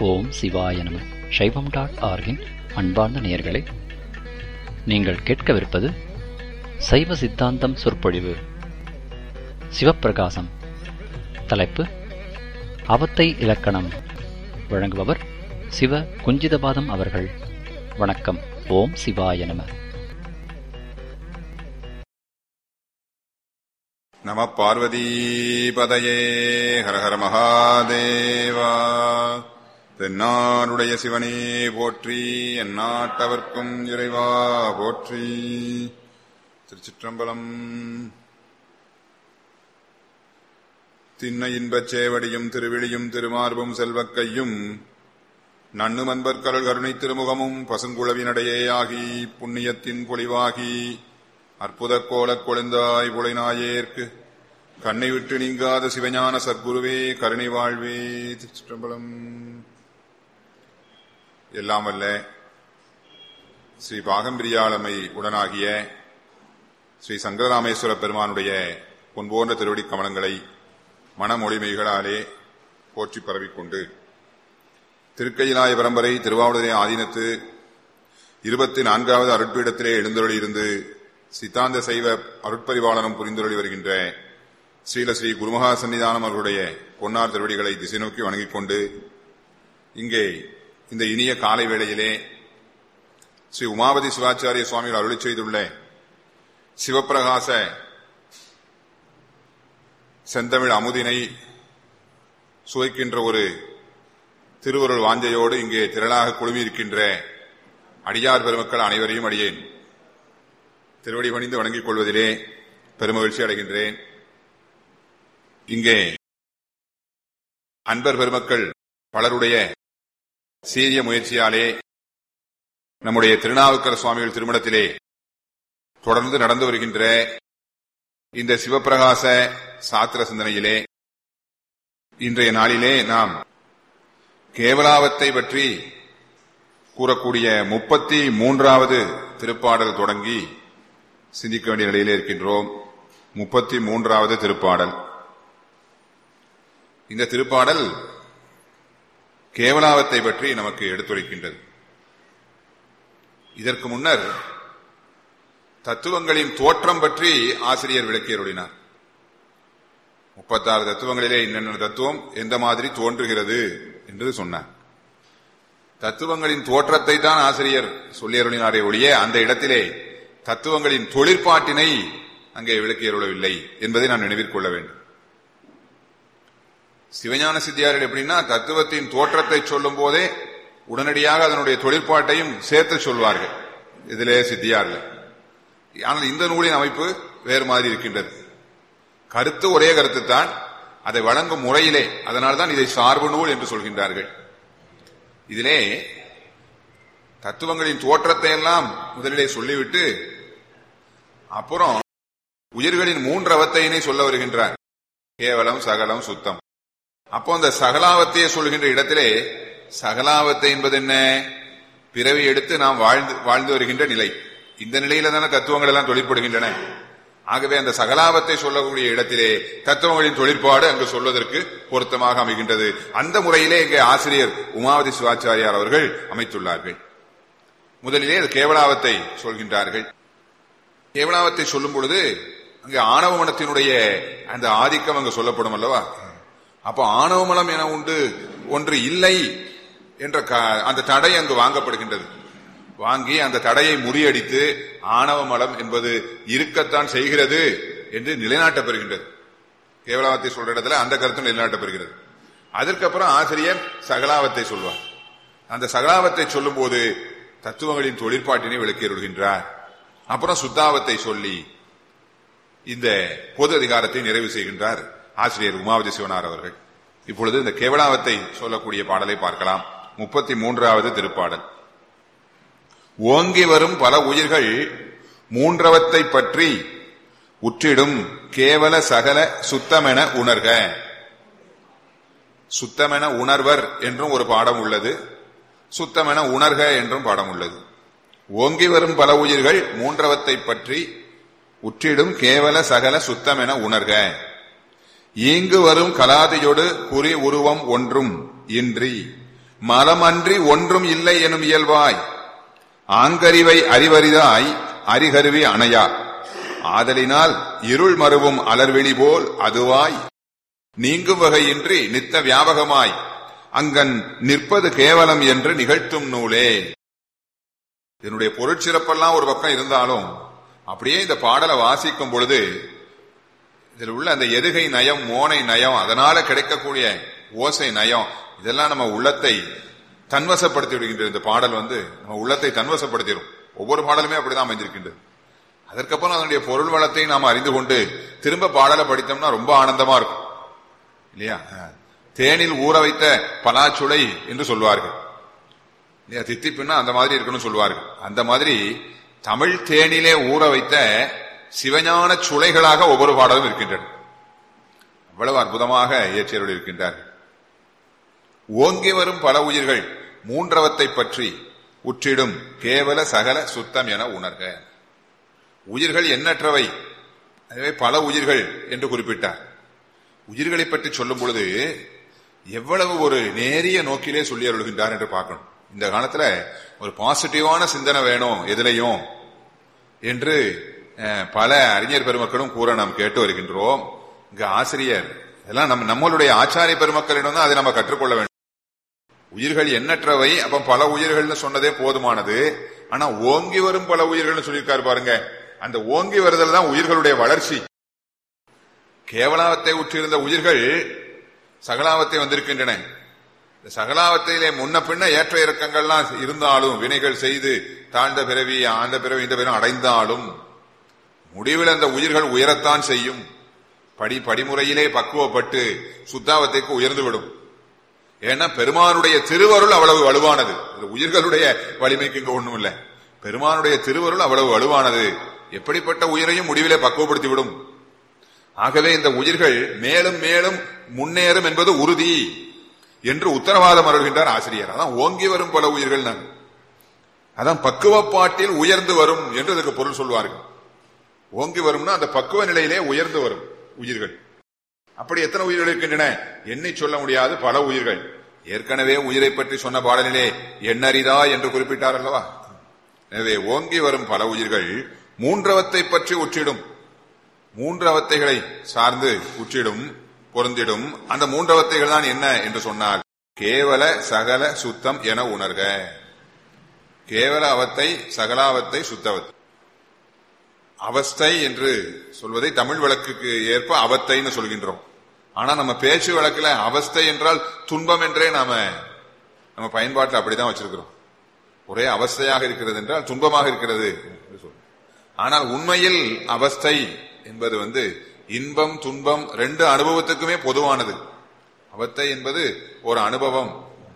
ஓம் சிவாய நம சைவம் டாட் ஆர்கின் அன்பார்ந்த நேயர்களே நீங்கள் கேட்கவிருப்பது சைவ சித்தாந்தம் சொற்பொழிவு சிவப்பிரகாசம் தலைப்பு அவத்தை இலக்கணம் வழங்குபவர் சிவ குஞ்சிதபாதம் அவர்கள் வணக்கம் ஓம் சிவாய நம நம பார்வதீபதையே ஹரஹர மகாதேவா தென்னாடுடைய சிவனே போற்றி எந்நாட்டவர்க்கும் இறைவா போற்றி திருச்சிற்றம்பலம் திண்ண இன்பச் சேவடியும் திருவிழியும் திருமார்பும் செல்வக்கையும் நன்னுமன்பர் கருள் கருணை திருமுகமும் பசுங்குழவினடையே ஆகி புண்ணியத்தின் பொலிவாகி அற்புத கோலக் கொழுந்தாய் புலைநாயேற்கு கண்ணை விட்டு நீங்காத சிவஞான சத்குருவே கருணை வாழ்வே திருச்சிற்றம்பலம் எல்லாம் வல்ல ஸ்ரீ பாகம்பிரியாளமை உடனாகிய ஸ்ரீ சங்கரராமேஸ்வர பெருமானுடைய பொன்போன்ற திருவடி கமலங்களை மனமொழிமைகளாலே போற்றி பரவிக்கொண்டு திருக்கையிலாய பரம்பரை திருவாவூரை ஆதீனத்து இருபத்தி நான்காவது அருட்பீடத்திலே எழுந்தருளி இருந்து சித்தாந்த சைவ அருட்பரிபாலனம் புரிந்துள்ளி வருகின்ற ஸ்ரீல ஸ்ரீ குருமகா சன்னிதானம் அவர்களுடைய பொன்னார் திருவடிகளை திசை நோக்கி வணங்கிக் கொண்டு இங்கே இந்த இனிய காலை வேளையிலே ஸ்ரீ உமாபதி சிவாச்சாரிய சுவாமிகள் அருளி செய்துள்ள சிவப்பிரகாச செந்தமிழ் அமுதினை சுவைக்கின்ற ஒரு திருவருள் வாஞ்சையோடு இங்கே திரளாக குழுமியிருக்கின்ற அடியார் பெருமக்கள் அனைவரையும் அடியேன் திருவடி பணிந்து வணங்கிக் கொள்வதிலே பெருமகிழ்ச்சி அடைகின்றேன் இங்கே அன்பர் பெருமக்கள் பலருடைய சீரிய முயற்சியாலே நம்முடைய திருநாவுக்கர சுவாமிகள் திருமணத்திலே தொடர்ந்து நடந்து வருகின்ற இந்த சிவப்பிரகாச சாத்திர சிந்தனையிலே இன்றைய நாளிலே நாம் கேவலாவத்தை பற்றி கூறக்கூடிய முப்பத்தி மூன்றாவது திருப்பாடல் தொடங்கி சிந்திக்க வேண்டிய நிலையிலே இருக்கின்றோம் முப்பத்தி மூன்றாவது திருப்பாடல் இந்த திருப்பாடல் கேவலாவத்தை பற்றி நமக்கு எடுத்துரைக்கின்றது இதற்கு முன்னர் தத்துவங்களின் தோற்றம் பற்றி ஆசிரியர் விளக்கியருளினார் முப்பத்தாறு தத்துவங்களிலே என்னென்ன தத்துவம் எந்த மாதிரி தோன்றுகிறது என்று சொன்னார் தத்துவங்களின் தோற்றத்தை தான் ஆசிரியர் சொல்லியருளினாரே ஒழிய அந்த இடத்திலே தத்துவங்களின் தொழிற்பாட்டினை அங்கே விளக்கியருளவில்லை என்பதை நான் நினைவில் கொள்ள வேண்டும் சிவஞான சித்தியார்கள் எப்படின்னா தத்துவத்தின் தோற்றத்தை சொல்லும் போதே உடனடியாக அதனுடைய தொழிற்பாட்டையும் சேர்த்து சொல்வார்கள் இதிலே சித்தியார்கள் ஆனால் இந்த நூலின் அமைப்பு வேறு மாதிரி இருக்கின்றது கருத்து ஒரே கருத்து தான் அதை வழங்கும் முறையிலே அதனால்தான் இதை சார்பு நூல் என்று சொல்கின்றார்கள் இதிலே தத்துவங்களின் தோற்றத்தை எல்லாம் முதலிலே சொல்லிவிட்டு அப்புறம் உயிர்களின் மூன்று அவத்தையினை சொல்ல வருகின்றார் கேவலம் சகலம் சுத்தம் அப்போ அந்த சகலாவத்தையை சொல்கின்ற இடத்திலே சகலாவத்தை என்பது என்ன பிறவி எடுத்து நாம் வாழ்ந்து வாழ்ந்து வருகின்ற நிலை இந்த நிலையில தானே தத்துவங்கள் எல்லாம் தொழிற்படுகின்றன ஆகவே அந்த சகலாவத்தை சொல்லக்கூடிய இடத்திலே தத்துவங்களின் தொழிற்பாடு அங்கு சொல்வதற்கு பொருத்தமாக அமைகின்றது அந்த முறையிலே இங்கே ஆசிரியர் உமாவதி சிவாச்சாரியார் அவர்கள் அமைத்துள்ளார்கள் முதலிலே அது கேவலாவத்தை சொல்கின்றார்கள் கேவலாவத்தை சொல்லும் பொழுது அங்கே ஆணவ மனத்தினுடைய அந்த ஆதிக்கம் அங்கு சொல்லப்படும் அல்லவா அப்போ ஆணவ மலம் என உண்டு ஒன்று இல்லை என்ற அந்த தடை அங்கு வாங்கப்படுகின்றது வாங்கி அந்த தடையை முறியடித்து ஆணவ மலம் என்பது இருக்கத்தான் செய்கிறது என்று நிலைநாட்டப்பெறுகின்றது கேவலாவத்தை சொல்ற இடத்துல அந்த கருத்து நிலைநாட்டப்பெறுகிறது அதற்கப்புறம் ஆசிரியர் சகலாவத்தை சொல்வார் அந்த சகலாவத்தை சொல்லும் போது தத்துவங்களின் தொழிற்பாட்டினை விளக்கியிருக்கின்றார் அப்புறம் சுத்தாவத்தை சொல்லி இந்த பொது அதிகாரத்தை நிறைவு செய்கின்றார் ஆசிரியர் உமாவதி சிவனார் அவர்கள் இப்பொழுது இந்த கேவலாவத்தை சொல்லக்கூடிய பாடலை பார்க்கலாம் முப்பத்தி மூன்றாவது திருப்பாடல் ஓங்கி வரும் பல உயிர்கள் மூன்றவத்தை பற்றி உற்றிடும் கேவல சகல சுத்தமென உணர்க சுத்தமென உணர்வர் என்றும் ஒரு பாடம் உள்ளது சுத்தமென உணர்க என்றும் பாடம் உள்ளது ஓங்கி வரும் பல உயிர்கள் மூன்றவத்தை பற்றி உற்றிடும் கேவல சகல சுத்தமென உணர்க ஈங்கு வரும் கலாதியொடு குறி உருவம் ஒன்றும் இன்றி மலமன்றி ஒன்றும் இல்லை எனும் இயல்பாய் ஆங்கறிவை அறிவரிதாய் அறிகருவி அணையா ஆதலினால் இருள் மறுவும் அலர்வெளி போல் அதுவாய் நீங்கும் வகையின்றி நித்த வியாபகமாய் அங்கன் நிற்பது கேவலம் என்று நிகழ்த்தும் நூலே இதனுடைய பொருட்சிறப்பெல்லாம் ஒரு பக்கம் இருந்தாலும் அப்படியே இந்த பாடலை வாசிக்கும் பொழுது இதில் உள்ள அந்த எதுகை நயம் மோனை நயம் அதனால கிடைக்கக்கூடிய ஓசை நயம் இதெல்லாம் நம்ம உள்ளத்தை தன்வசப்படுத்தி விடுகின்ற இந்த பாடல் வந்து நம்ம உள்ளத்தை தன்வசப்படுத்திடும் ஒவ்வொரு பாடலுமே அப்படிதான் அமைந்திருக்கின்றது அதற்கப்புறம் அதனுடைய பொருள் வளத்தை நாம் அறிந்து கொண்டு திரும்ப பாடலை படித்தோம்னா ரொம்ப ஆனந்தமா இருக்கும் இல்லையா தேனில் ஊற வைத்த பலாச்சுளை என்று சொல்வார்கள் இல்லையா தித்திப்புன்னா அந்த மாதிரி இருக்கணும்னு சொல்வார்கள் அந்த மாதிரி தமிழ் தேனிலே ஊற வைத்த சிவஞான சுளைகளாக ஒவ்வொரு பாடலும் இருக்கின்றன அவ்வளவு அற்புதமாக இயற்றியர்கள் இருக்கின்றார்கள் ஓங்கி வரும் பல உயிர்கள் மூன்றவத்தை பற்றி உற்றிடும் கேவல சகல சுத்தம் என உணர்க உயிர்கள் எண்ணற்றவை எனவே பல உயிர்கள் என்று குறிப்பிட்டார் உயிர்களை பற்றி சொல்லும் பொழுது எவ்வளவு ஒரு நேரிய நோக்கிலே சொல்லி அருள்கின்றார் என்று பார்க்கணும் இந்த காலத்துல ஒரு பாசிட்டிவான சிந்தனை வேணும் எதிலையும் என்று பல அறிஞர் பெருமக்களும் கூற நாம் கேட்டு வருகின்றோம் இங்க ஆசிரியர் இதெல்லாம் நம்ம நம்மளுடைய ஆச்சாரிய பெருமக்களிடம் தான் அதை நம்ம கற்றுக்கொள்ள வேண்டும் உயிர்கள் எண்ணற்றவை அப்ப பல உயிர்கள்னு சொன்னதே போதுமானது ஆனா ஓங்கி வரும் பல உயிர்கள்னு சொல்லியிருக்காரு பாருங்க அந்த ஓங்கி வருதல் தான் உயிர்களுடைய வளர்ச்சி கேவலாவத்தை உற்றிருந்த உயிர்கள் சகலாவத்தை வந்திருக்கின்றன சகலாவத்திலே முன்ன பின்ன ஏற்ற இறக்கங்கள்லாம் இருந்தாலும் வினைகள் செய்து தாழ்ந்த பிறவி ஆழ்ந்த பிறவி இந்த பிறவி அடைந்தாலும் முடிவில் அந்த உயிர்கள் உயரத்தான் செய்யும் படி படிமுறையிலே பக்குவப்பட்டு சுத்தாவத்தைக்கு உயர்ந்துவிடும் ஏன்னா பெருமானுடைய திருவருள் அவ்வளவு வலுவானது உயிர்களுடைய வலிமைக்கு இங்க ஒண்ணும் இல்லை பெருமானுடைய திருவருள் அவ்வளவு வலுவானது எப்படிப்பட்ட உயிரையும் முடிவிலே பக்குவப்படுத்தி விடும் ஆகவே இந்த உயிர்கள் மேலும் மேலும் முன்னேறும் என்பது உறுதி என்று உத்தரவாதம் அருள்கின்றார் ஆசிரியர் அதான் ஓங்கி வரும் பல உயிர்கள் நான் அதான் பக்குவப்பாட்டில் உயர்ந்து வரும் என்று அதுக்கு பொருள் சொல்வார்கள் ஓங்கி வரும்னா அந்த பக்குவ நிலையிலே உயர்ந்து வரும் உயிர்கள் அப்படி எத்தனை உயிர்கள் இருக்கின்றன எண்ணி சொல்ல முடியாது பல உயிர்கள் ஏற்கனவே உயிரை பற்றி சொன்ன பாடலிலே எண்ணறிதா என்று குறிப்பிட்டார் அல்லவா எனவே ஓங்கி வரும் பல உயிர்கள் மூன்றவத்தை பற்றி உற்றிடும் மூன்று அவத்தைகளை சார்ந்து உற்றிடும் பொருந்திடும் அந்த மூன்றவத்தைகள் தான் என்ன என்று சொன்னால் கேவல சகல சுத்தம் என உணர்க கேவல அவத்தை சகலாவத்தை சுத்தவத்தை அவஸ்தை என்று சொல்வதை தமிழ் வழக்குக்கு ஏற்ப அவத்தைன்னு சொல்கின்றோம் ஆனா நம்ம பேச்சு வழக்குல அவஸ்தை என்றால் துன்பம் என்றே நாம நம்ம பயன்பாட்டில் அப்படிதான் வச்சிருக்கிறோம் ஒரே அவஸ்தையாக இருக்கிறது என்றால் துன்பமாக இருக்கிறது ஆனால் உண்மையில் அவஸ்தை என்பது வந்து இன்பம் துன்பம் ரெண்டு அனுபவத்துக்குமே பொதுவானது அவத்தை என்பது ஒரு அனுபவம்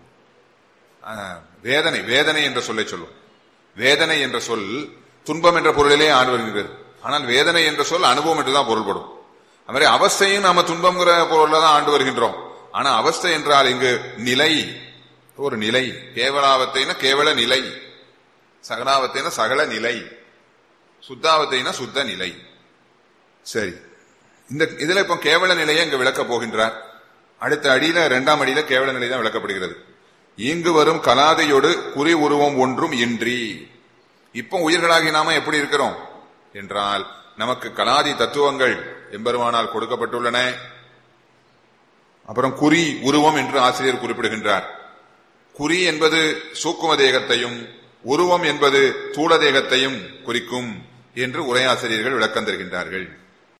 வேதனை வேதனை என்ற சொல்லை சொல்லும் வேதனை என்ற சொல் துன்பம் என்ற பொருளிலே ஆண்டு வருகிறது ஆனால் வேதனை என்ற சொல் அனுபவம் என்றுதான் பொருள்படும் அது மாதிரி அவஸ்தையும் நாம துன்பம்ங்கிற பொருள்ல தான் ஆண்டு வருகின்றோம் ஆனா அவஸ்தை என்றால் இங்கு நிலை ஒரு நிலை கேவலாவத்தைனா கேவல நிலை சகலாவத்தைனா சகல நிலை சுத்தாவத்தைனா சுத்த நிலை சரி இந்த இதுல இப்ப கேவல நிலையை இங்க விளக்க போகின்றார் அடுத்த அடியில இரண்டாம் அடியில கேவல நிலை தான் விளக்கப்படுகிறது இங்கு வரும் கலாதையோடு குறி உருவம் ஒன்றும் இன்றி இப்போ உயிர்களாகி நாம எப்படி இருக்கிறோம் என்றால் நமக்கு கலாதி தத்துவங்கள் எம்பெருமானால் கொடுக்கப்பட்டுள்ளன அப்புறம் குறி உருவம் என்று ஆசிரியர் குறிப்பிடுகின்றார் குறி என்பது சூக்கும தேகத்தையும் உருவம் என்பது தூள தேகத்தையும் குறிக்கும் என்று உரையாசிரியர்கள் விளக்கம் தருகின்றார்கள்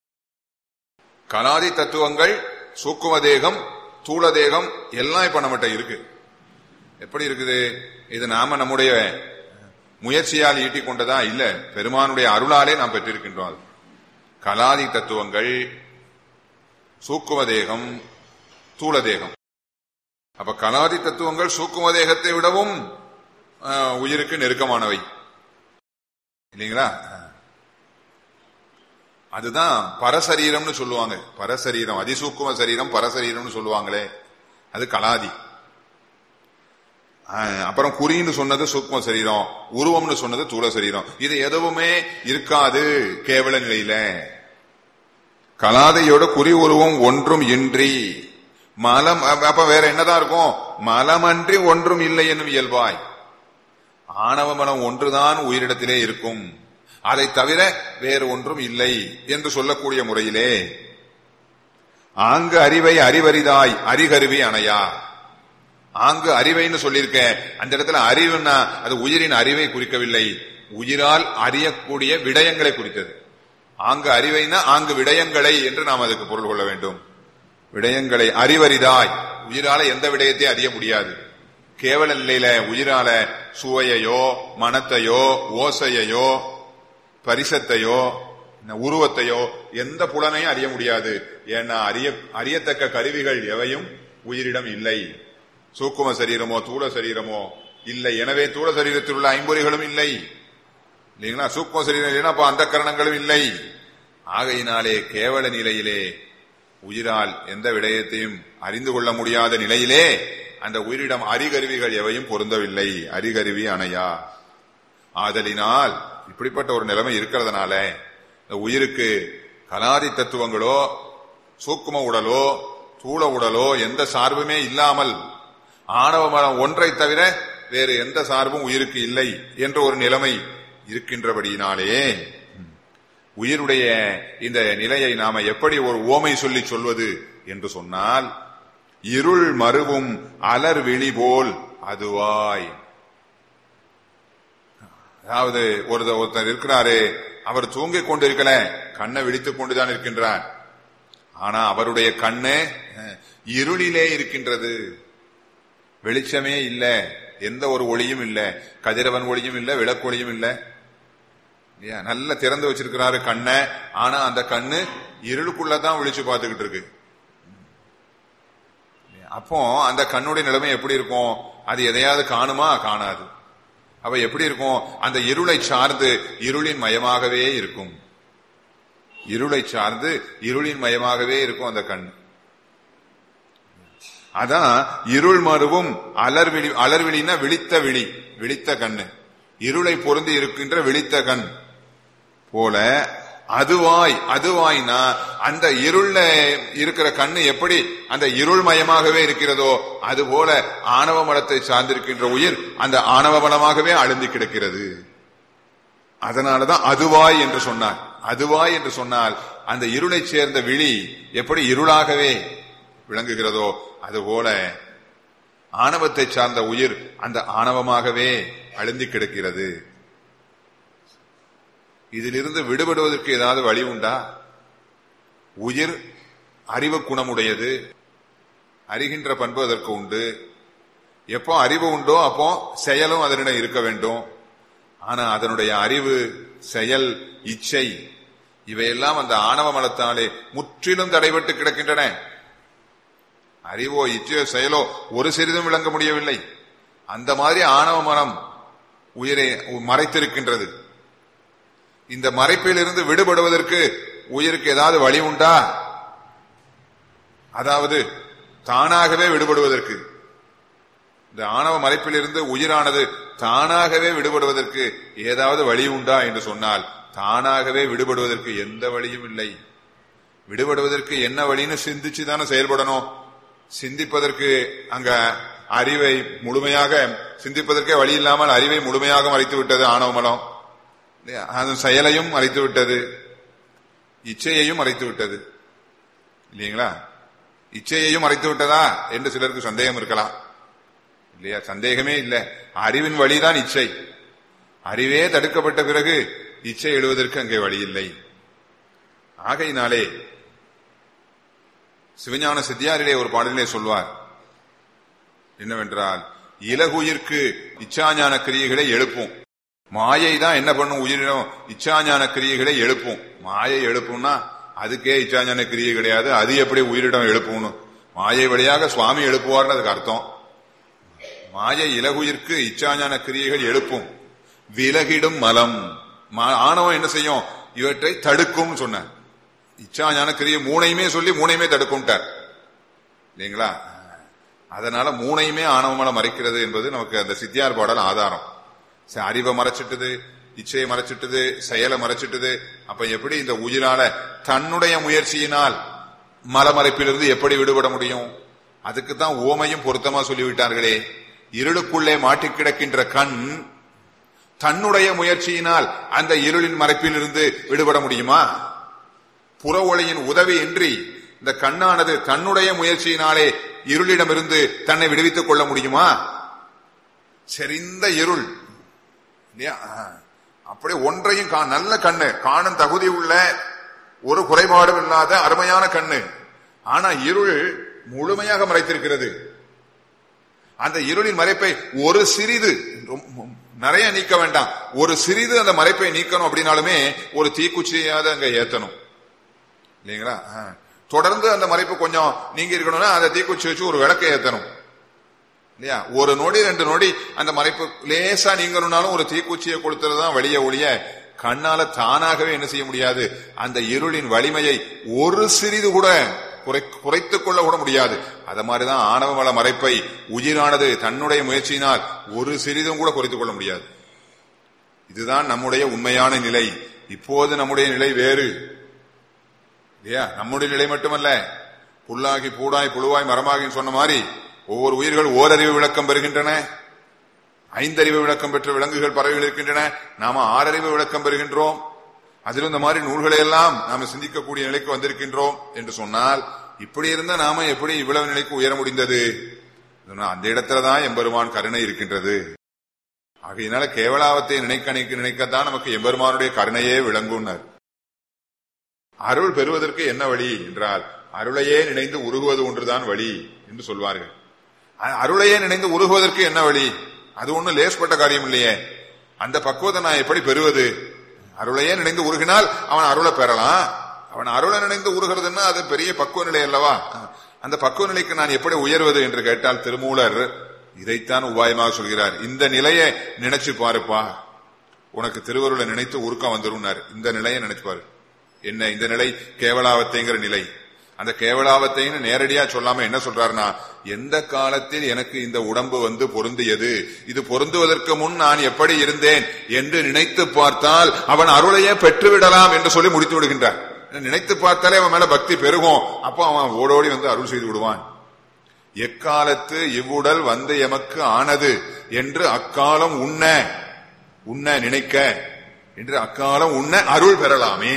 கலாதி தத்துவங்கள் சூக்கும தேகம் தூள தேகம் எல்லாம் இப்ப நம்மகிட்ட இருக்கு எப்படி இருக்குது இது நாம நம்முடைய முயற்சியால் ஈட்டிக் கொண்டதா இல்ல பெருமானுடைய அருளாலே நாம் பெற்றிருக்கின்றோம் அது கலாதி தத்துவங்கள் சூக்கும தேகம் தூள தேகம் அப்ப கலாதி தத்துவங்கள் சூக்கும தேகத்தை விடவும் உயிருக்கு நெருக்கமானவை இல்லைங்களா அதுதான் பரசரீரம்னு சொல்லுவாங்க பரசரீரம் அதிசூக்கும சரீரம் பரசரீரம்னு சொல்லுவாங்களே அது கலாதி அப்புறம் குறின்னு சொன்னது சூக்ம சரீரம் உருவம்னு சொன்னது தூள சரீரம் இது எதுவுமே இருக்காது கேவல நிலையில கலாதையோட குறி உருவம் ஒன்றும் இன்றி மலம் அப்ப அப்ப வேற என்னதான் இருக்கும் மலமன்றி ஒன்றும் இல்லை என்னும் இயல்பாய் ஆணவ மனம் ஒன்றுதான் உயிரிடத்திலே இருக்கும் அதை தவிர வேறு ஒன்றும் இல்லை என்று சொல்லக்கூடிய முறையிலே ஆங்கு அறிவை அறிவரிதாய் அறிகருவி அணையா ஆங்கு அறிவைன்னு சொல்லியிருக்க அந்த இடத்துல அறிவுன்னா அது உயிரின் அறிவை குறிக்கவில்லை உயிரால் அறியக்கூடிய விடயங்களை குறித்தது ஆங்கு அறிவைனா ஆங்கு விடயங்களை என்று நாம் அதுக்கு பொருள் கொள்ள வேண்டும் விடயங்களை அறிவரிதாய் உயிரால எந்த விடயத்தையும் அறிய முடியாது கேவல நிலையில உயிரால சுவையையோ மனத்தையோ ஓசையையோ பரிசத்தையோ உருவத்தையோ எந்த புலனையும் அறிய முடியாது ஏன்னா அறிய அறியத்தக்க கருவிகள் எவையும் உயிரிடம் இல்லை சூக்கும சரீரமோ தூள சரீரமோ இல்லை எனவே தூள சரீரத்தில் உள்ள ஐம்பொறிகளும் இல்லை இல்லைங்களா சூக்கும சரீரம் இல்லைன்னா அப்ப அந்த கரணங்களும் இல்லை ஆகையினாலே கேவல நிலையிலே உயிரால் எந்த விடயத்தையும் அறிந்து கொள்ள முடியாத நிலையிலே அந்த உயிரிடம் அறிகருவிகள் எவையும் பொருந்தவில்லை அறிகருவி அணையா ஆதலினால் இப்படிப்பட்ட ஒரு நிலைமை இருக்கிறதுனால இந்த உயிருக்கு கலாதி தத்துவங்களோ சூக்கும உடலோ தூள உடலோ எந்த சார்புமே இல்லாமல் ஆணவ மனம் ஒன்றை தவிர வேறு எந்த சார்பும் உயிருக்கு இல்லை என்ற ஒரு நிலைமை இருக்கின்றபடியினாலே உயிருடைய இந்த நிலையை நாம எப்படி ஒரு ஓமை சொல்லி சொல்வது என்று சொன்னால் இருள் மறுவும் அலர் விழி போல் அதுவாய் அதாவது ஒருத்தர் ஒருத்தர் இருக்கிறாரு அவர் தூங்கிக் கொண்டிருக்கல கண்ணை விழித்துக் கொண்டுதான் இருக்கின்றார் ஆனா அவருடைய கண்ணு இருளிலே இருக்கின்றது வெளிச்சமே இல்ல எந்த ஒரு ஒளியும் இல்ல கதிரவன் ஒளியும் இல்ல விளக்கொளியும் இல்ல இல்லையா நல்லா திறந்து வச்சிருக்கிறாரு கண்ணை ஆனா அந்த கண்ணு இருளுக்குள்ளதான் விழிச்சு பார்த்துக்கிட்டு இருக்கு அப்போ அந்த கண்ணுடைய நிலைமை எப்படி இருக்கும் அது எதையாவது காணுமா காணாது அப்ப எப்படி இருக்கும் அந்த இருளை சார்ந்து இருளின் மயமாகவே இருக்கும் இருளை சார்ந்து இருளின் மயமாகவே இருக்கும் அந்த கண் அதான் இருள் மறுவும் அலர்விழி அலர்விழின்னா விழித்த விழி விழித்த கண்ணு இருளை பொருந்தி இருக்கின்ற விழித்த கண் போல அதுவாய் அதுவாய்னா அந்த இருள்ல இருக்கிற கண்ணு எப்படி அந்த இருள் மயமாகவே இருக்கிறதோ அது போல ஆணவ மலத்தை சார்ந்திருக்கின்ற உயிர் அந்த ஆணவ மலமாகவே அழுந்தி கிடக்கிறது அதனாலதான் அதுவாய் என்று சொன்னார் அதுவாய் என்று சொன்னால் அந்த இருளை சேர்ந்த விழி எப்படி இருளாகவே விளங்குகிறதோ அதுபோல ஆணவத்தை சார்ந்த உயிர் அந்த ஆணவமாகவே அழுந்தி கிடக்கிறது இதிலிருந்து விடுபடுவதற்கு ஏதாவது வழி உண்டா உயிர் அறிவு குணமுடையது அறிகின்ற பண்பு அதற்கு உண்டு எப்போ அறிவு உண்டோ அப்போ செயலும் அதனிடம் இருக்க வேண்டும் ஆனா அதனுடைய அறிவு செயல் இச்சை இவையெல்லாம் அந்த ஆணவ மலத்தாலே முற்றிலும் தடைபட்டு கிடக்கின்றன அறிவோ இச்சையோ செயலோ ஒரு சிறிதும் விளங்க முடியவில்லை அந்த மாதிரி ஆணவ மனம் உயிரை மறைத்திருக்கின்றது இந்த மறைப்பிலிருந்து விடுபடுவதற்கு உயிருக்கு ஏதாவது வழி உண்டா அதாவது தானாகவே விடுபடுவதற்கு இந்த ஆணவ மறைப்பிலிருந்து உயிரானது தானாகவே விடுபடுவதற்கு ஏதாவது வழி உண்டா என்று சொன்னால் தானாகவே விடுபடுவதற்கு எந்த வழியும் இல்லை விடுபடுவதற்கு என்ன வழின்னு சிந்திச்சு தானே செயல்படணும் சிந்திப்பதற்கு அங்க அறிவை முழுமையாக சிந்திப்பதற்கே வழி இல்லாமல் அறிவை முழுமையாக மறைத்து விட்டது ஆணவ மலம் அது செயலையும் மறைத்து விட்டது இச்சையையும் மறைத்து விட்டது இல்லைங்களா இச்சையையும் மறைத்து விட்டதா என்று சிலருக்கு சந்தேகம் இருக்கலாம் இல்லையா சந்தேகமே இல்லை அறிவின் வழிதான் இச்சை அறிவே தடுக்கப்பட்ட பிறகு இச்சை எழுவதற்கு அங்கே வழி இல்லை ஆகையினாலே சிவஞான சித்தியாரிலே ஒரு பாடலிலே சொல்வார் என்னவென்றால் இலகுயிர்க்கு இச்சாஞான கிரியைகளை எழுப்பும் மாயை தான் என்ன பண்ணும் உயிரினம் இச்சாஞான கிரியைகளை எழுப்பும் மாயை எழுப்பும்னா அதுக்கே இச்சாஞான கிரியை கிடையாது அது எப்படி உயிரிடம் எழுப்பும்னு மாயை வழியாக சுவாமி எழுப்புவார்னு அதுக்கு அர்த்தம் மாயை இலகுயிர்க்கு இச்சாஞான கிரியைகள் எழுப்பும் விலகிடும் மலம் ஆணவம் என்ன செய்யும் இவற்றை தடுக்கும் சொன்ன இச்சாஞான கிரியை மூணையுமே சொல்லி மூணையுமே தடுக்கும்ட்டார் இல்லைங்களா அதனால மூணையுமே ஆணவமலை மறைக்கிறது என்பது நமக்கு அந்த சித்தியார் பாடல் ஆதாரம் அறிவை மறைச்சிட்டது இச்சையை மறைச்சிட்டது செயலை மறைச்சிட்டது அப்ப எப்படி இந்த உயிரால தன்னுடைய முயற்சியினால் மலமறைப்பிலிருந்து எப்படி விடுபட முடியும் அதுக்கு தான் ஓமையும் பொருத்தமா சொல்லிவிட்டார்களே இருளுக்குள்ளே மாட்டிக் கிடக்கின்ற கண் தன்னுடைய முயற்சியினால் அந்த இருளின் மறைப்பிலிருந்து விடுபட முடியுமா புற ஒளியின் உதவி இன்றி இந்த கண்ணானது தன்னுடைய முயற்சியினாலே இருளிடமிருந்து தன்னை விடுவித்துக் கொள்ள முடியுமா செறிந்த இருள் இல்லையா அப்படி ஒன்றையும் கா- நல்ல கண்ணு காணும் தகுதி உள்ள ஒரு குறைபாடும் இல்லாத அருமையான கண்ணு ஆனா இருள் முழுமையாக மறைத்திருக்கிறது அந்த இருளின் மறைப்பை ஒரு சிறிது ரொம்ப- நிறைய நீக்க வேண்டாம் ஒரு சிறிது அந்த மறைப்பை நீக்கணும் அப்படின்னாலுமே ஒரு தீக்குச்சியாவது அங்க ஏத்தணும் இல்லைங்களா ஆ. தொடர்ந்து அந்த மறைப்பு கொஞ்சம் நீங்க இருக்கணும்னா அந்த தீக்குச்சி வச்சு ஒரு விளக்கை ஏத்தணும் இல்லையா ஒரு நொடி ரெண்டு நொடி அந்த மறைப்பு லேசா நீங்கணும்னாலும் ஒரு தீக்குச்சியை கொடுத்துறதுதான் வழிய ஒழிய கண்ணால தானாகவே என்ன செய்ய முடியாது அந்த இருளின் வலிமையை ஒரு சிறிது கூட குறை குறைத்துக் கொள்ள கூட முடியாது அத மாதிரிதான் ஆணவ வள மறைப்பை உயிரானது தன்னுடைய முயற்சியினால் ஒரு சிறிதும் கூட குறைத்துக் கொள்ள முடியாது இதுதான் நம்முடைய உண்மையான நிலை இப்போது நம்முடைய நிலை வேறு இல்லையா நம்முடைய நிலை மட்டுமல்ல புல்லாகி பூடாய் புழுவாய் மரமாகின்னு சொன்ன மாதிரி ஒவ்வொரு உயிர்கள் ஓரறிவு விளக்கம் பெறுகின்றன ஐந்தறிவு விளக்கம் பெற்ற விலங்குகள் பறவைகள் இருக்கின்றன நாம ஆறறிவு விளக்கம் பெறுகின்றோம் அதிலும் இந்த மாதிரி நூல்களை எல்லாம் நாம சிந்திக்கக்கூடிய நிலைக்கு வந்திருக்கின்றோம் என்று சொன்னால் இப்படி இருந்தா நாம எப்படி இவ்வளவு நிலைக்கு உயர முடிந்தது சொன்னா, அந்த இடத்துலதான் எம்பெருமான் கருணை இருக்கின்றது ஆகையினால கேவலாவத்தை நினைக்க நினைக்க நினைக்கத்தான் நமக்கு எம்பெருமானுடைய கருணையே விளங்குனர் அருள் பெறுவதற்கு என்ன வழி என்றால் அருளையே நினைந்து உருகுவது ஒன்றுதான் வழி என்று சொல்வார்கள் அ- அருளையே நினைந்து உருகுவதற்கு என்ன வழி அது ஒண்ணு லேஸ்பட்ட காரியம் இல்லையே அந்த பக்குவத்தை நான் எப்படி பெறுவது அருளையே நினைந்து உருகினால் அவன் அருளை பெறலாம் அவன் அருளை நினைந்து உருகிறதுன்னா அது பெரிய பக்குவ நிலை அல்லவா அந்த பக்குவ நிலைக்கு நான் எப்படி உயர்வது என்று கேட்டால் திருமூலர் இதைத்தான் உபாயமாக சொல்கிறார் இந்த நிலையை நினைச்சு பாருப்பா உனக்கு திருவருளை நினைத்து உருக்கம் வந்துரும்னார் இந்த நிலையை நினைச்சு பாரு என்ன இந்த நிலை கேவலாவத்தைங்கிற நிலை அந்த கேவலாவத்தைன்னு நேரடியா சொல்லாம என்ன சொல்றாருன்னா எந்த காலத்தில் எனக்கு இந்த உடம்பு வந்து பொருந்தியது இது பொருந்துவதற்கு முன் நான் எப்படி இருந்தேன் என்று நினைத்து பார்த்தால் அவன் அருளையே பெற்றுவிடலாம் என்று சொல்லி முடித்து விடுகின்றார் நினைத்து பார்த்தாலே அவன் மேல பக்தி பெருகும் அப்போ அவன் ஓடோடி வந்து அருள் செய்து விடுவான் எக்காலத்து இவ்வுடல் வந்து எமக்கு ஆனது என்று அக்காலம் உண்ண உண்ண நினைக்க என்று அக்காலம் உண்ண அருள் பெறலாமே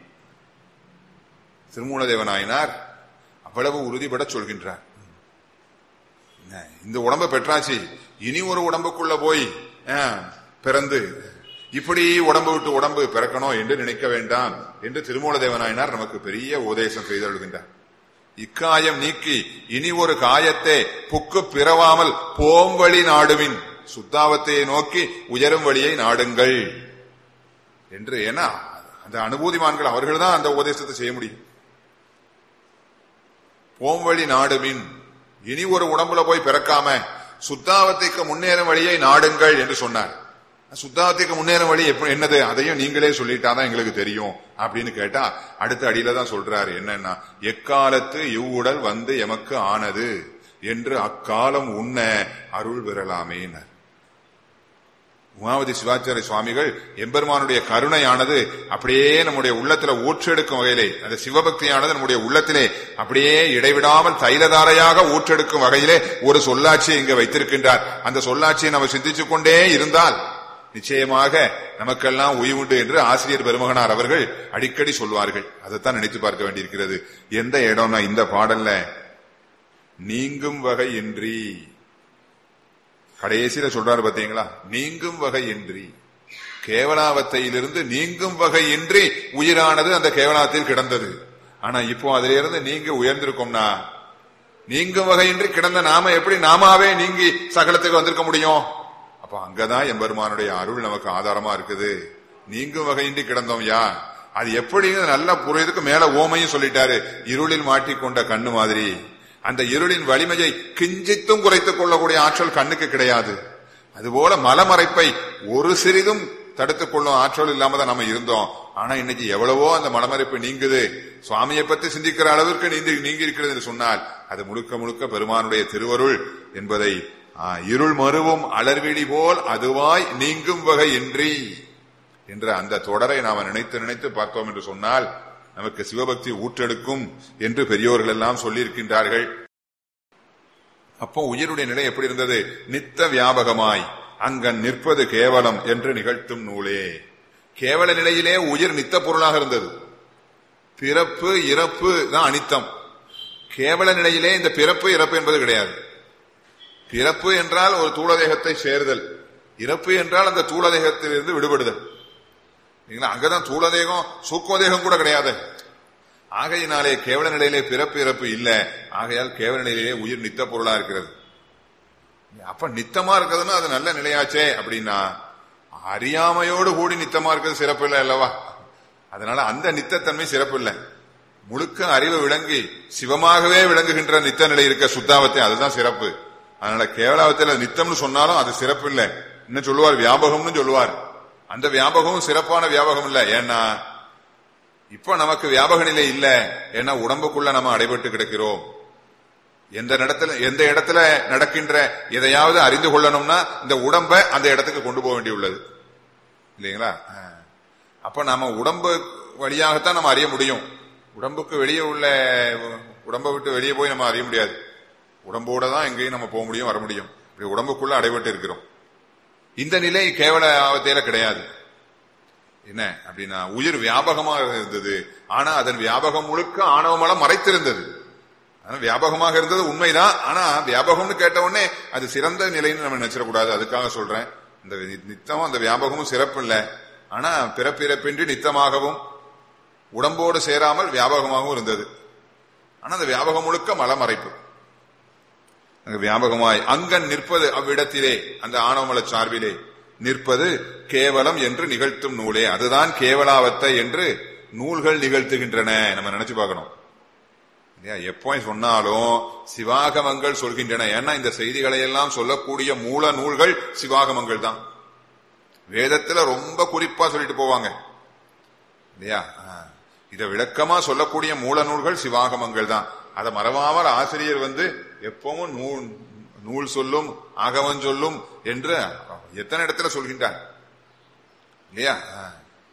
திருமூலதேவனாயினார் அவ்வளவு உறுதிபட சொல்கின்றார் என்ன, இந்த உடம்ப பெற்றாச்சு இனி ஒரு உடம்புக்குள்ள போய் ஆ, பிறந்து இப்படி உடம்பு விட்டு உடம்பு பிறக்கணும் என்று நினைக்க வேண்டாம் என்று திருமூலதேவனாயினார் நமக்கு பெரிய உபதேசம் செய்தொழுகின்றார் இக்காயம் நீக்கி இனி ஒரு காயத்தை புக்கு பிறவாமல் போம்வழி நாடுவின் சுத்தாவத்தையை நோக்கி உயரும் வழியை நாடுங்கள் என்று ஏன்னா அந்த அனுபூதிமான்கள் அவர்கள் தான் அந்த உபதேசத்தை செய்ய முடியும் போம்வழி நாடுமின் இனி ஒரு உடம்புல போய் பிறக்காம சுத்தாவத்தைக்கு முன்னேறும் வழியை நாடுங்கள் என்று சொன்னார் சுத்தாவத்தைக்கு முன்னேறும் வழி எப்படி என்னது அதையும் நீங்களே சொல்லிட்டாதான் எங்களுக்கு தெரியும் அப்படின்னு கேட்டா அடுத்த அடியில தான் சொல்றாரு என்னன்னா எக்காலத்து இவ்வுடல் வந்து எமக்கு ஆனது என்று அக்காலம் உண்ண அருள் பெறலாமேனர் உமாவதி சிவாச்சாரிய சுவாமிகள் எம்பெருமானுடைய கருணையானது அப்படியே நம்முடைய உள்ளத்துல ஊற்றெடுக்கும் வகையிலே அந்த சிவபக்தியானது நம்முடைய உள்ளத்திலே அப்படியே இடைவிடாமல் தைலதாரையாக ஊற்றெடுக்கும் வகையிலே ஒரு சொல்லாட்சியை இங்க வைத்திருக்கின்றார் அந்த சொல்லாட்சியை நம்ம சிந்திச்சுக் கொண்டே இருந்தால் நிச்சயமாக நமக்கெல்லாம் உய்வுண்டு என்று ஆசிரியர் பெருமகனார் அவர்கள் அடிக்கடி சொல்வார்கள் அதைத்தான் நினைத்து பார்க்க வேண்டியிருக்கிறது எந்த இடம்னா இந்த பாடல்ல நீங்கும் வகை இன்றி கடைசியில சொல்றாரு பாத்தீங்களா நீங்கும் வகை இன்றி கேவலாவத்தையிலிருந்து நீங்கும் வகை இன்றி உயிரானது அந்த கேவலாத்தில் கிடந்தது ஆனா இப்போ அதுல இருந்து நீங்க உயர்ந்திருக்கோம்னா நீங்கும் வகையின்றி கிடந்த நாம எப்படி நாமாவே நீங்கி சகலத்துக்கு வந்திருக்க முடியும் அப்ப அங்கதான் எம்பெருமானுடைய அருள் நமக்கு ஆதாரமா இருக்குது நீங்கும் வகையின்றி கிடந்தோம் யா அது எப்படி நல்லா புரியுதுக்கு மேல ஓமையும் சொல்லிட்டாரு இருளில் மாட்டிக்கொண்ட கண்ணு மாதிரி அந்த இருளின் வலிமையை கிஞ்சித்தும் குறைத்துக் கொள்ளக்கூடிய ஆற்றல் கண்ணுக்கு கிடையாது அதுபோல மலமறைப்பை ஒரு சிறிதும் தடுத்துக் கொள்ளும் ஆற்றல் இல்லாம தான் நம்ம இருந்தோம் ஆனா இன்னைக்கு எவ்வளவோ அந்த மலமறைப்பு நீங்குது சுவாமியை பத்தி சிந்திக்கிற அளவிற்கு நீந்தி நீங்கி இருக்கிறது என்று சொன்னால் அது முழுக்க முழுக்க பெருமானுடைய திருவருள் என்பதை ஆ, இருள் மறுவும் அலர்விழி போல் அதுவாய் நீங்கும் வகை இன்றி என்ற அந்த தொடரை நாம நினைத்து நினைத்து பார்த்தோம் என்று சொன்னால் நமக்கு சிவபக்தி ஊற்றெடுக்கும் என்று பெரியோர்கள் எல்லாம் சொல்லியிருக்கின்றார்கள் அப்போ உயிருடைய நிலை எப்படி இருந்தது நித்த வியாபகமாய் அங்கன் நிற்பது கேவலம் என்று நிகழ்த்தும் நூலே கேவல நிலையிலே உயிர் நித்த பொருளாக இருந்தது பிறப்பு இறப்பு தான் அனித்தம் கேவல நிலையிலே இந்த பிறப்பு இறப்பு என்பது கிடையாது பிறப்பு என்றால் ஒரு தூளதேகத்தை சேர்தல் இறப்பு என்றால் அந்த தூளதேகத்திலிருந்து விடுபடுதல் சரிங்களா? அங்கதான் தூளதேகம் சூக்குமதேகம் கூட கிடையாது ஆகையினாலே கேவல நிலையிலே பிறப்பு இறப்பு இல்ல ஆகையால் கேவல நிலையிலே உயிர் நித்த பொருளா இருக்கிறது அப்ப நித்தமா இருக்கிறதுன்னா அது நல்ல நிலையாச்சே அப்படின்னா அறியாமையோடு கூடி நித்தமா இருக்கிறது சிறப்பு இல்லை அல்லவா அதனால அந்த நித்தத்தன்மை சிறப்பு இல்லை முழுக்க அறிவு விளங்கி சிவமாகவே விளங்குகின்ற நித்த நிலை இருக்க சுத்தாவத்தை அதுதான் சிறப்பு அதனால கேவலாவத்தில் அது நித்தம்னு சொன்னாலும் அது சிறப்பு இல்லை என்ன சொல்லுவார் வியாபகம்னு சொல்லுவார் அந்த வியாபகமும் சிறப்பான வியாபகம் இல்லை ஏன்னா இப்ப நமக்கு வியாபக நிலை இல்ல ஏன்னா உடம்புக்குள்ள நம்ம அடைபட்டு கிடக்கிறோம் எந்த இடத்துல எந்த இடத்துல நடக்கின்ற எதையாவது அறிந்து கொள்ளணும்னா இந்த உடம்ப அந்த இடத்துக்கு கொண்டு போக வேண்டியுள்ளது இல்லைங்களா ஆ. அப்ப நாம உடம்பு வழியாகத்தான் நம்ம அறிய முடியும் உடம்புக்கு வெளியே உள்ள உடம்பை விட்டு வெளியே போய் நம்ம அறிய முடியாது உடம்போட தான் எங்கேயும் நம்ம போக முடியும் வர முடியும் இப்படி உடம்புக்குள்ள அடைபட்டு இருக்கிறோம் இந்த நிலை கேவல ஆபத்தையில கிடையாது என்ன அப்படின்னா உயிர் வியாபகமாக இருந்தது ஆனா அதன் வியாபகம் முழுக்க ஆணவமலம் மறைத்திருந்தது ஆனா வியாபகமாக இருந்தது உண்மைதான் ஆனா வியாபகம்னு கேட்ட உடனே அது சிறந்த நிலைன்னு நம்ம நினைச்சிடக்கூடாது அதுக்காக சொல்றேன் இந்த நி- நித்தமும் அந்த வியாபகமும் சிறப்பு இல்லை ஆனா பிறப்பிறப்பின்றி நித்தமாகவும் உடம்போடு சேராமல் வியாபகமாகவும் இருந்தது ஆனா அந்த வியாபகம் முழுக்க மலமறைப்பு அங்கு வியாபகமாய் அங்கன் நிற்பது அவ்விடத்திலே அந்த ஆணவமல சார்பிலே நிற்பது கேவலம் என்று நிகழ்த்தும் நூலே அதுதான் கேவலாவத்தை என்று நூல்கள் நிகழ்த்துகின்றன நம்ம நினைச்சு பார்க்கணும் இல்லையா எப்போ சொன்னாலும் சிவாகமங்கள் சொல்கின்றன ஏன்னா இந்த செய்திகளை எல்லாம் சொல்லக்கூடிய மூல நூல்கள் சிவாகமங்கள் தான் வேதத்துல ரொம்ப குறிப்பா சொல்லிட்டு போவாங்க இல்லையா ஆ. இத விளக்கமா சொல்லக்கூடிய மூல நூல்கள் சிவாகமங்கள் தான் அதை மறவாமல் ஆசிரியர் வந்து எப்பவும் நூல் நூல் சொல்லும் ஆகமம் சொல்லும் என்று எத்தனை இடத்துல சொல்கின்றார் இல்லையா ஆ.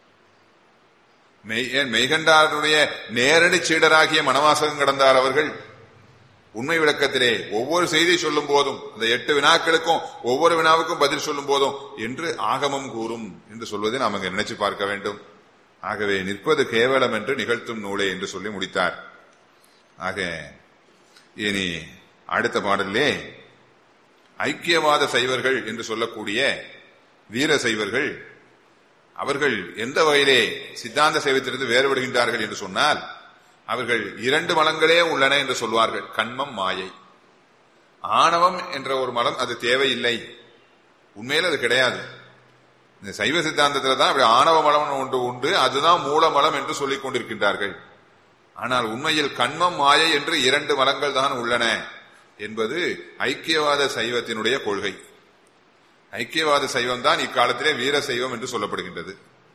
மெய் ஏன் மெய்கண்டாருடைய நேரடி சீடராகிய மனவாசகம் கடந்தார் அவர்கள் உண்மை விளக்கத்திலே ஒவ்வொரு செய்தி சொல்லும் போதும் அந்த எட்டு வினாக்களுக்கும் ஒவ்வொரு வினாவுக்கும் பதில் சொல்லும் போதும் என்று ஆகமம் கூறும் என்று சொல்வதை நாம் அங்க நினைச்சு பார்க்க வேண்டும் ஆகவே நிற்பது கேவலம் என்று நிகழ்த்தும் நூலே என்று சொல்லி முடித்தார் ஆக இனி அடுத்த பாடலிலே ஐக்கியவாத சைவர்கள் என்று சொல்லக்கூடிய வீர சைவர்கள் அவர்கள் எந்த வகையிலே சித்தாந்த சைவத்திலிருந்து வேறுபடுகின்றார்கள் என்று சொன்னால் அவர்கள் இரண்டு மலங்களே உள்ளன என்று சொல்வார்கள் கண்மம் மாயை ஆணவம் என்ற ஒரு மலம் அது தேவையில்லை உண்மையில் அது கிடையாது இந்த சைவ சித்தாந்தத்தில் தான் அப்படி ஆணவ மலம் ஒன்று உண்டு அதுதான் மூல மலம் என்று சொல்லிக் கொண்டிருக்கின்றார்கள் ஆனால் உண்மையில் கண்மம் மாயை என்று இரண்டு மலங்கள் தான் உள்ளன என்பது ஐக்கியவாத சைவத்தினுடைய கொள்கை ஐக்கியவாத சைவம் தான் இக்காலத்திலே வீர சைவம் என்று சொல்லப்படுகின்றது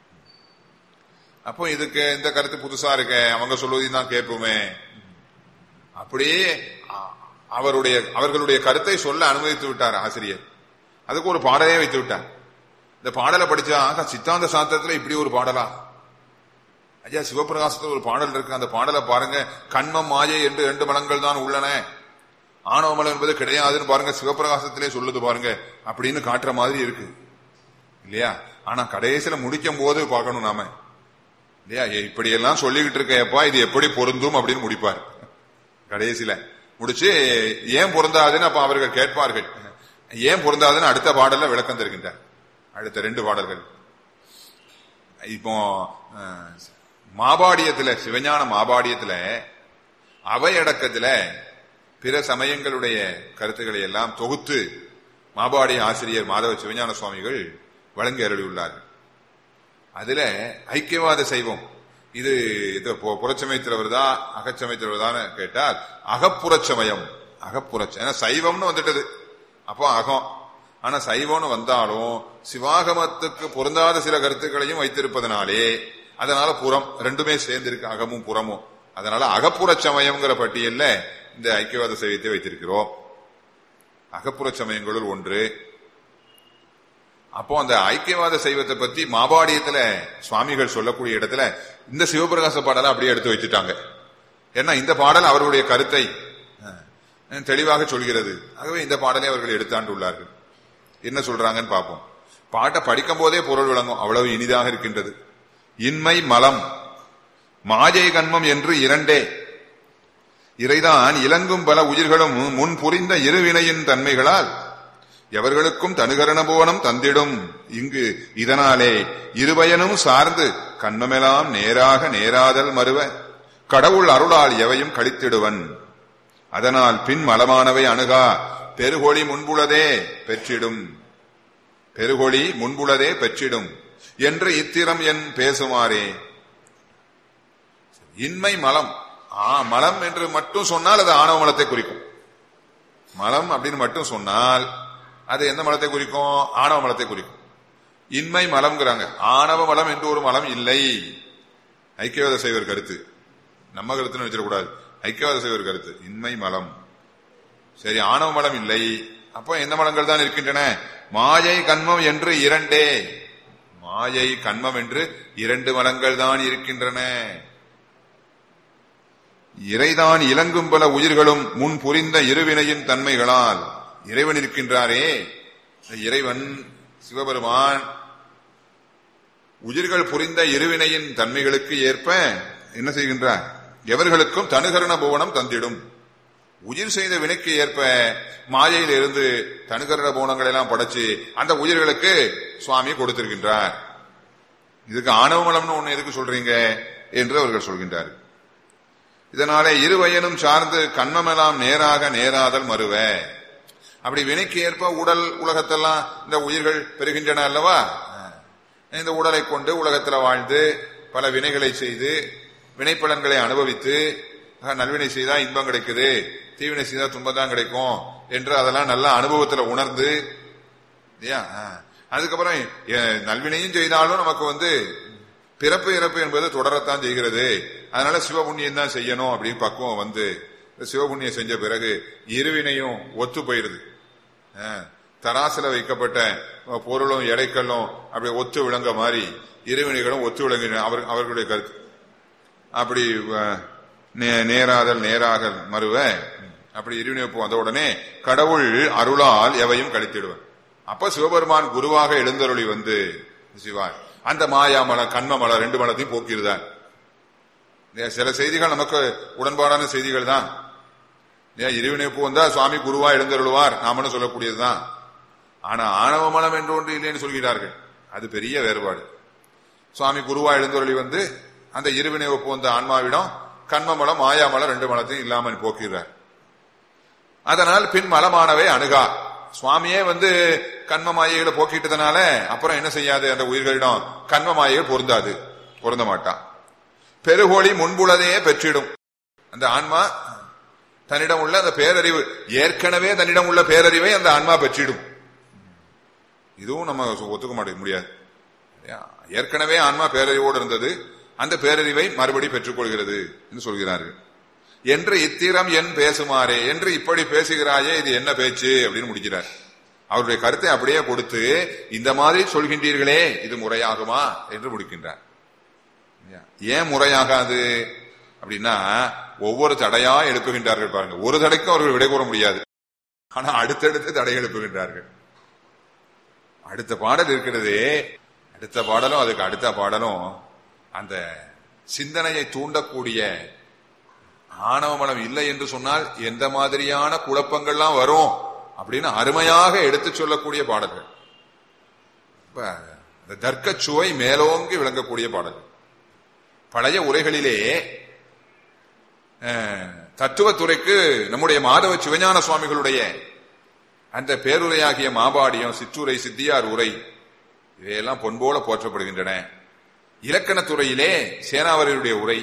அப்போ இதுக்கு இந்த கருத்து புதுசா இருக்க அவங்க சொல்வதையும் தான் கேட்போமே அப்படியே அ- அவருடைய அவர்களுடைய கருத்தை சொல்ல அனுமதித்து விட்டார் ஆசிரியர் அதுக்கு ஒரு பாடலே வைத்து விட்டார் இந்த பாடலை படிச்சா ஆகா, சித்தாந்த சாஸ்திரத்துல இப்படி ஒரு பாடலா ஐயா சிவபிரகாசத்துல ஒரு பாடல் இருக்கு அந்த பாடலை பாருங்க கண்மம் மாயை என்று ரெண்டு மலங்கள் தான் உள்ளன ஆணவ மலம் என்பது கிடையாதுன்னு பாருங்க சிவபிரகாசத்திலே சொல்லுது பாருங்க அப்படின்னு காட்டுற மாதிரி இருக்கு இல்லையா ஆனா கடைசியில முடிக்கும் போது பார்க்கணும் நாம இல்லையா ஏ, இப்படியெல்லாம் சொல்லிக்கிட்டு இருக்கப்பா இது எப்படி பொருந்தும் அப்படின்னு முடிப்பார் கடைசியில முடிச்சு ஏன் பொருந்தாதுன்னு அப்ப அவர்கள் கேட்பார்கள் ஏன் பொருந்தாதுன்னு அடுத்த பாடல்ல விளக்கம் தருகின்றார் அடுத்த ரெண்டு பாடல்கள் இப்போ அஹ், மாபாடியத்துல சிவஞான மாபாடியத்துல அவையடக்கத்துல பிற சமயங்களுடைய கருத்துக்களை எல்லாம் தொகுத்து மாபாடிய ஆசிரியர் மாதவ சிவஞான சுவாமிகள் வழங்கி அருளியுள்ளார்கள் அதுல ஐக்கியவாத சைவம் இது இது பு- புறச்சமயத்தில் வருதா அகச்சமயத்தில் வருதான்னு கேட்டால் அகப்புறச்சமயம் அகப்புறச்ச ஏன்னா சைவம்னு வந்துட்டது அப்போ அகம் ஆனா சைவம்னு வந்தாலும் சிவாகமத்துக்கு பொருந்தாத சில கருத்துக்களையும் வைத்திருப்பதனாலே அதனால புறம் ரெண்டுமே சேர்ந்திருக்கு அகமும் புறமும் அதனால அகப்புறச் சமயம்ங்கிற பட்டியல்ல இந்த ஐக்கியவாத சைவத்தை வைத்திருக்கிறோம் அகப்புறச் சமயங்களுள் ஒன்று அப்போ அந்த ஐக்கியவாத சைவத்தை பத்தி மாபாடியத்துல சுவாமிகள் சொல்லக்கூடிய இடத்துல இந்த சிவபிரகாச பாடலை அப்படியே எடுத்து வச்சுட்டாங்க ஏன்னா இந்த பாடல் அவருடைய கருத்தை அஹ், அஹ், தெளிவாக சொல்கிறது ஆகவே இந்த பாடலை அவர்கள் எடுத்தாண்டுள்ளார்கள் என்ன சொல்றாங்கன்னு பார்ப்போம் பாட்டை படிக்கும் போதே பொருள் விளங்கும் அவ்வளவு இனிதாக இருக்கின்றது இன்மை மலம் மாயை கண்மம் என்று இரண்டே இறைதான் இலங்கும் பல உயிர்களும் முன் புரிந்த இருவினையின் தன்மைகளால் எவர்களுக்கும் தனுகரண போனம் தந்திடும் இங்கு இதனாலே இருபயனும் சார்ந்து கண்மமெல்லாம் நேராக நேராதல் மறுவ கடவுள் அருளால் எவையும் கழித்திடுவன் அதனால் பின் மலமானவை அணுகா பெருகொளி முன்புளதே பெற்றிடும் பெருகொளி முன்புளதே பெற்றிடும் என்று இத்திரம் என் பேசுமாறே இன்மை மலம் ஆ மலம் என்று மட்டும் சொன்னால் அது ஆணவ மலத்தை குறிக்கும் மலம் அப்படின்னு மட்டும் சொன்னால் அது எந்த மலத்தை குறிக்கும் ஆணவ மலத்தை குறிக்கும் இன்மை மலம்ங்கிறாங்க ஆணவ மலம் என்று ஒரு மலம் இல்லை ஐக்கியவாத செய்வர் கருத்து நம்ம கருத்துன்னு வச்சிடக்கூடாது ஐக்கியவாத செய்வர் கருத்து இன்மை மலம் சரி ஆணவ மலம் இல்லை அப்போ எந்த மலங்கள் தான் இருக்கின்றன மாயை கண்மம் என்று இரண்டே மாயை கண்மம் என்று இரண்டு மலங்கள் தான் இருக்கின்றன இறைதான் இலங்கும் பல உயிர்களும் முன் புரிந்த இருவினையின் தன்மைகளால் இறைவன் இருக்கின்றாரே இந்த இறைவன் சிவபெருமான் உயிர்கள் புரிந்த இருவினையின் தன்மைகளுக்கு ஏற்ப என்ன செய்கின்றார் எவர்களுக்கும் தனுகரண புவனம் தந்திடும் உயிர் செய்த வினைக்கு ஏற்ப மாயையில் இருந்து தனுகரண புவனங்களை எல்லாம் படைச்சு அந்த உயிர்களுக்கு சுவாமி கொடுத்திருக்கின்றார் இதுக்கு ஆணவமலம்னு ஒண்ணு எதுக்கு சொல்றீங்க என்று அவர்கள் சொல்கின்றார்கள் இதனாலே இருவயனும் சார்ந்து கண்மமெல்லாம் நேராக நேராதல் மறுவ அப்படி வினைக்கு ஏற்ப உடல் உலகத்தெல்லாம் இந்த உயிர்கள் பெறுகின்றன அல்லவா இந்த உடலை கொண்டு உலகத்துல வாழ்ந்து பல வினைகளை செய்து வினைப்பலன்களை அனுபவித்து ஆக, நல்வினை செய்தா இன்பம் கிடைக்குது தீவினை செய்தா துன்பம் தான் கிடைக்கும் என்று அதெல்லாம் நல்ல அனுபவத்துல உணர்ந்து இல்லையா ஆ. அதுக்கப்புறம் எ- நல்வினையும் செய்தாலும் நமக்கு வந்து பிறப்பு இறப்பு என்பது தொடரத்தான் செய்கிறது அதனால சிவபுண்ணியம் தான் செய்யணும் அப்படின்னு பக்குவம் வந்து இந்த சிவபுண்ணியம் செஞ்ச பிறகு இருவினையும் ஒத்து போயிருது ஆ. தராசுல வைக்கப்பட்ட பொருளும் எடைக்கல்லும் அப்படி ஒத்து விளங்க மாதிரி இருவினைகளும் ஒத்து விளங்கின அவர் அவர்களுடைய கருத்து அப்படி அஹ், நே- நேராதல் நேராக மறுவ அப்படி இருவினைப்பு வந்த உடனே கடவுள் அருளால் எவையும் கழித்திடுவன் அப்ப சிவபெருமான் குருவாக எழுந்தருளி வந்து சிவாய் அந்த மாயா மலம் கண்ம மலம் ரெண்டு மலத்தையும் போக்கிடுதான் இல்லையா? சில செய்திகள் நமக்கு உடன்பாடான செய்திகள் தான் இல்லையா? இருவினைப்பு வந்தா சுவாமி குருவா எழுந்தருளுவார் நாமளும் சொல்லக்கூடியதுதான் ஆனா ஆணவ மலம் என்று ஒன்று இல்லைன்னு சொல்கிறார்கள் அது பெரிய வேறுபாடு சுவாமி குருவா எழுந்தருளி வந்து அந்த இருவினை ஒப்பு வந்த ஆன்மாவிடம் கண்மமலம் மாயாமலம் ரெண்டு மலத்தையும் இல்லாமல் போக்கிறார் அதனால் பின் மலமானவை அணுகா சுவாமியே வந்து கண்ம மாயைகளை போக்கிட்டதுனால அப்புறம் என்ன செய்யாது அந்த உயிர்களிடம் கண்ம மாயைகள் பொருந்தாது பொருந்த மாட்டான் பெருகோழி முன்புள்ளதையே பெற்றிடும் அந்த ஆன்மா தன்னிடம் உள்ள அந்த பேரறிவு ஏற்கனவே தன்னிடம் உள்ள பேரறிவை அந்த ஆன்மா பெற்றிடும் இதுவும் நம்ம ஒத்துக்க மாட்டேங்க முடியாது இல்லையா? ஏற்கனவே ஆன்மா பேரறிவோடு இருந்தது அந்த பேரறிவை மறுபடி பெற்றுக்கொள்கிறது என்று சொல்கிறார்கள் என்று இத்திரம் என் பேசுமாறே என்று இப்படி பேசுகிறாயே இது என்ன பேச்சு அப்படின்னு முடிக்கிறார் அவருடைய கருத்தை அப்படியே கொடுத்து இந்த மாதிரி சொல்கின்றீர்களே இது முறையாகுமா என்று முடிக்கின்றார் இல்லையா? ஏன் முறையாகாது அப்படின்னா ஒவ்வொரு தடையா எழுப்புகின்றார்கள் பாருங்க ஒரு தடைக்கும் அவர்கள் விடை கூற முடியாது ஆனா அடுத்தடுத்து தடை எழுப்புகின்றார்கள் அடுத்த பாடல் இருக்கிறதே அடுத்த பாடலும் அதுக்கு அடுத்த பாடலும் அந்த சிந்தனையை தூண்டக்கூடிய ஆணவ மனம் இல்லை என்று சொன்னால் எந்த மாதிரியான குழப்பங்கள்லாம் வரும் அப்படின்னு அருமையாக எடுத்துச் சொல்லக்கூடிய பாடல்கள் இப்ப இந்த தர்க்க சுவை மேலோங்கி விளங்கக்கூடிய பாடல்கள் பழைய உரைகளிலே அஹ், தத்துவத்துறைக்கு நம்முடைய மாதவ சிவஞான சுவாமிகளுடைய அந்த பேருரையாகிய மாபாடியம் சிற்றுரை சித்தியார் உரை இவையெல்லாம் பொன்போல போற்றப்படுகின்றன இலக்கணத் துறையிலே சேனாவரியருடைய உரை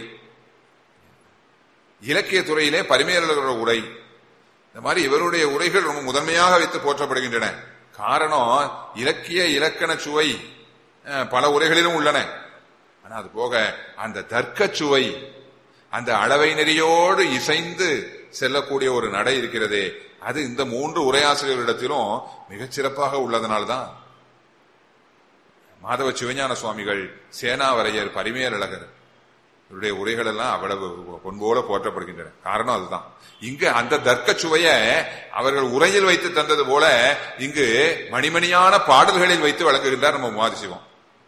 இலக்கிய துறையிலே பரிமையாளர்களோட உரை இந்த மாதிரி இவருடைய உரைகள் ரொம்ப முதன்மையாக வைத்து போற்றப்படுகின்றன காரணம் இலக்கிய இலக்கண சுவை அஹ், பல உரைகளிலும் உள்ளன ஆனா அது போக அந்த தர்க்க சுவை அந்த அளவை நெறியோடு இசைந்து செல்லக்கூடிய ஒரு நடை இருக்கிறதே அது இந்த மூன்று உரையாசிரியர்களிடத்திலும் மிகச் சிறப்பாக உள்ளதனால்தான் மாதவ சிவஞான சுவாமிகள் சேனாவரையர் பரிமேலழகர் இவருடைய உரைகள் எல்லாம் அவ்வளவு பொன்போல போற்றப்படுகின்றன காரணம் அதுதான் இங்கு அந்த தர்க்க சுவைய அவர்கள் உரையில் வைத்து தந்தது போல இங்கு மணிமணியான பாடல்களில் வைத்து வழங்குகின்றார் நம்ம உமாதி சிவம்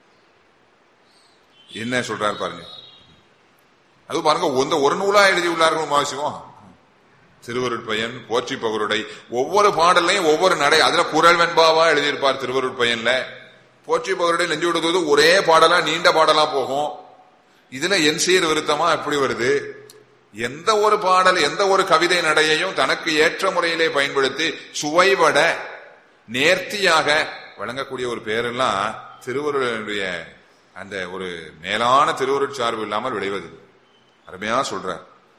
என்ன சொல்றாரு பாருங்க அது பாருங்க இந்த ஒரு நூலா எழுதியுள்ளார்கள் உமாதி சிவம் திருவருட்பயன் போற்றி பகருடை ஒவ்வொரு பாடல்லையும் ஒவ்வொரு நடை அதுல குரல் வெண்பாவா எழுதியிருப்பார் திருவருட்பயன்ல போற்றி பகருடை நெஞ்சு விடுவது ஒரே பாடலா நீண்ட பாடலா போகும் இதுல என் சீர் விருத்தமா எப்படி வருது எந்த ஒரு பாடல் எந்த ஒரு கவிதை நடையையும் தனக்கு ஏற்ற முறையிலே பயன்படுத்தி சுவைபட நேர்த்தியாக வழங்கக்கூடிய ஒரு பேரெல்லாம் திருவருடைய அந்த ஒரு மேலான திருவருட் சார்பு இல்லாமல் விளைவது அருமையா சொல்றார்